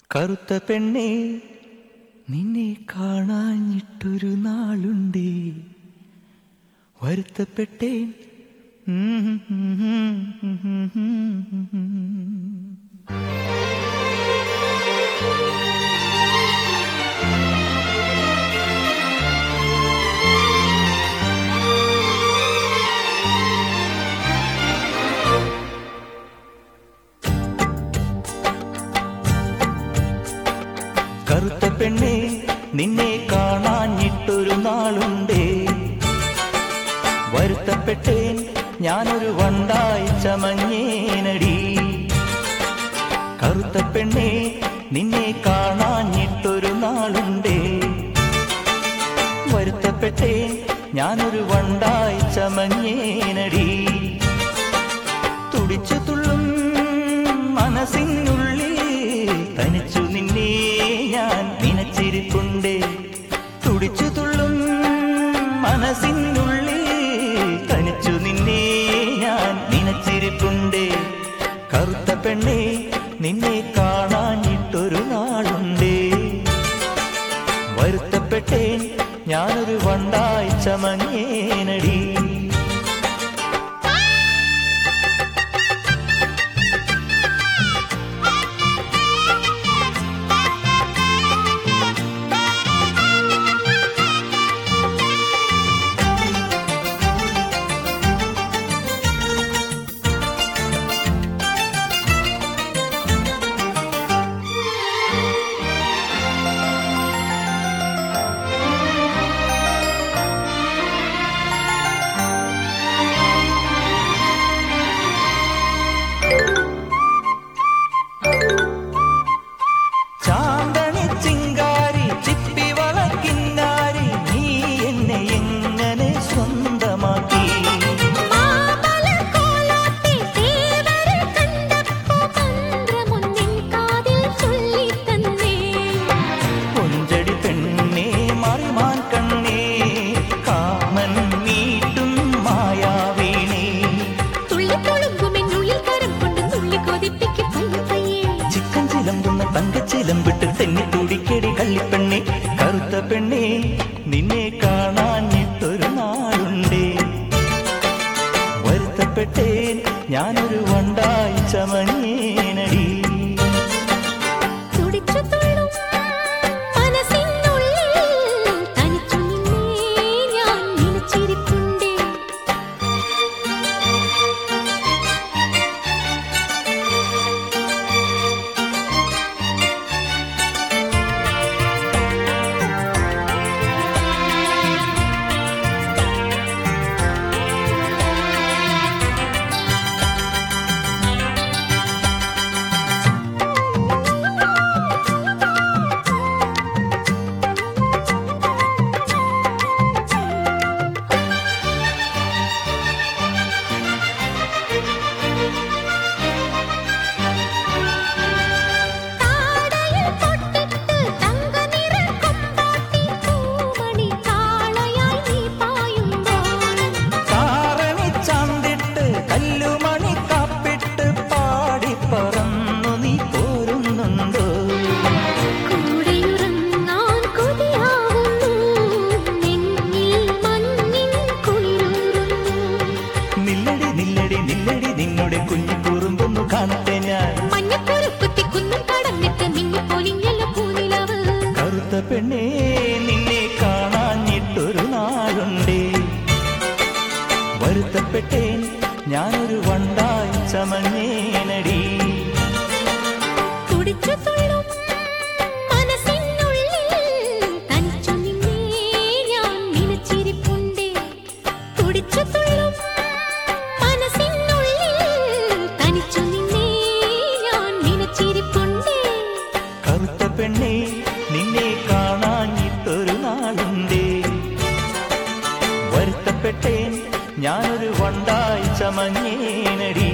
കറുത്ത പെണ്ണേ നിന്നെ കാണാഞ്ഞിട്ടൊരു നാളുണ്ടേ വരുത്തപ്പെട്ടേൻ കറുത്ത പെണ്ണേ നിന്നെ കാണാഞ്ഞിട്ടൊരു നാളുണ്ടേ വരുത്തപ്പെട്ടേൻ ഞാനൊരു വണ്ടായി ചമഞ്ഞേനടി കറുത്ത പെണ്ണേ നിന്നെ കാണാഞ്ഞിട്ടൊരു നാളുണ്ടേ വരുത്തപ്പെട്ടേൻ ഞാനൊരു വണ്ടായി ചമഞ്ഞേനടി തുടിച്ചു തുള്ളും മനസ്സിനുള്ളിൽ തനിച്ചു നിന്നെ ഞാൻ നിനച്ചിരിപ്പുണ്ടേ തുടിച്ചു തുള്ളും മനസ്സിനുള്ളിൽ തനിച്ചു നിന്നെ ഞാൻ നിനച്ചിരിപ്പുണ്ടേ കറുത്ത പെണ്ണേ നിന്നെ കാണാഞ്ഞിട്ടൊരു നാളുണ്ടേ വരുത്തപ്പെട്ടേൻ ഞാനൊരു വണ്ടായി ചമങ്ങേനടി ചാന്തണി ചിങ്കാരി ചിപ്പി വളക്കിന്നാരി നീ എന്നെ എങ്ങനെ സ്വന്തമാക്കി മാമലക്കോലാട്ടി തേവരെ കണ്ടപ്പോ മന്ത്രമൊന്നിൻ കാതിൽ ചൊല്ലിത്തന്നേ കൊഞ്ചടി പെണ്ണേ മറിമാൻ കണ്ണേ കാമൻ നീട്ടും മായാവീണേ തുള്ളിപ്പൊളുങ്കുമെന്നുള്ളിൽ കരം കൊണ്ട് തുള്ളി കൊതിപ്പിക്കും പയ്യെ പയ്യെ ചിക്കൻ ചിലമ്പുന്ന തങ്കച്ചിലമ്പിട്ട് തെന്നി തുടിക്കടി കള്ളിപ്പെണ്ണേ കറുത്ത പെണ്ണേ നിന്നെ കാണാഞ്ഞിട്ടൊരു നാളുണ്ടേ വരുത്തപ്പെട്ടേൻ ഞാനൊരു വണ്ടായി ചമഞ്ഞേനടി തുടിച്ചു തുള്ളും മനസ്സിനുള്ളിൽ തനിച്ചു നിന്നേ ഞാൻ നിനച്ചിരിപ്പുണ്ടേ താടയിൽ പൊട്ടിട്ട് തങ്കനിറ കൊമ്പാട്ടി പൂമണി കാളയായി നീ പായുമ്പോൾ കാരണി ചാന്തിട്ട് കല്ലുമണി കാപ്പിട്ട് പാടി പറന്നു നീ പോരുന്നുണ്ടോ കൂടെയുറങ്ങാൻ കൊതിയാവുന്നു നെഞ്ഞിൽ മഞ്ഞിൻ കുളിരൂറുന്നു നില്ലടി നില്ലടി നില്ലടി നിന്നുടെ കുഞ്ഞു കുറുമ്പൊന്നു കാണട്ടെ ഞാൻ മഞ്ഞക്കുരുക്കുത്തി കുന്നും കടന്നിട്ട് മിന്നിപ്പൊലിഞ്ഞല്ല പൂനിലവ് കറുത്ത പെണ്ണേ നിന്നെ കാണാഞ്ഞിട്ടൊരു നാളുണ്ടേ വരുത്തപ്പെട്ടേൻ ഞാനൊരു വണ്ടായി ചമഞ്ഞേനടി തുടിച്ചു തുള്ളും മനസ്സിനുള്ളിൽ തനിച്ചു നിന്നേ ഞാൻ നിനച്ചിരിപ്പുണ്ടേ തുടിച്ചു തുള്ളും മനസ്സിനുള്ളിൽ തനിച്ചു നിന്നേ ഞാൻ നിനച്ചിരിപ്പുണ്ടേ കറുത്ത പെണ്ണേ നിന്നെ കാണാഞ്ഞിട്ടൊരു നാളുണ്ടേ വരുത്തപ്പെട്ടേൻ ഞാനൊരു വണ്ടായി ചമഞ്ഞേനടി